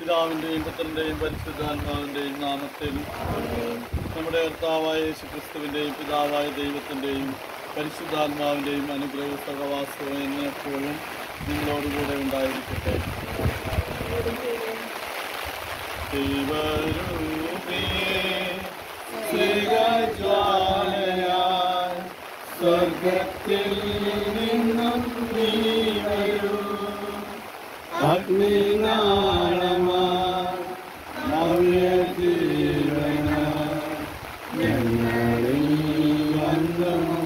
പിതാവിൻ്റെയും പുത്രൻ്റെയും പരിശുദ്ധാത്മാവിൻ്റെയും നാമത്തിൽ നമ്മുടെ കർത്താവായ യേശു ക്രിസ്തുവിൻ്റെയും പിതാവായ ദൈവത്തിൻ്റെയും പരിശുദ്ധാത്മാവിൻ്റെയും അനുഗ്രഹ സഹവാസവും എന്നെപ്പോഴും നിങ്ങളോടുകൂടെ ഉണ്ടായിരിക്കട്ടെ ദൈവരൂപിയേ ശ്രീകജ്വാലയാൽ സ്വർഗത്തിൽ നിന്നും നീ വരൂ അഗ്നിനാളമാ നവ്യജീവന ഞങ്ങളിൽ വന്നു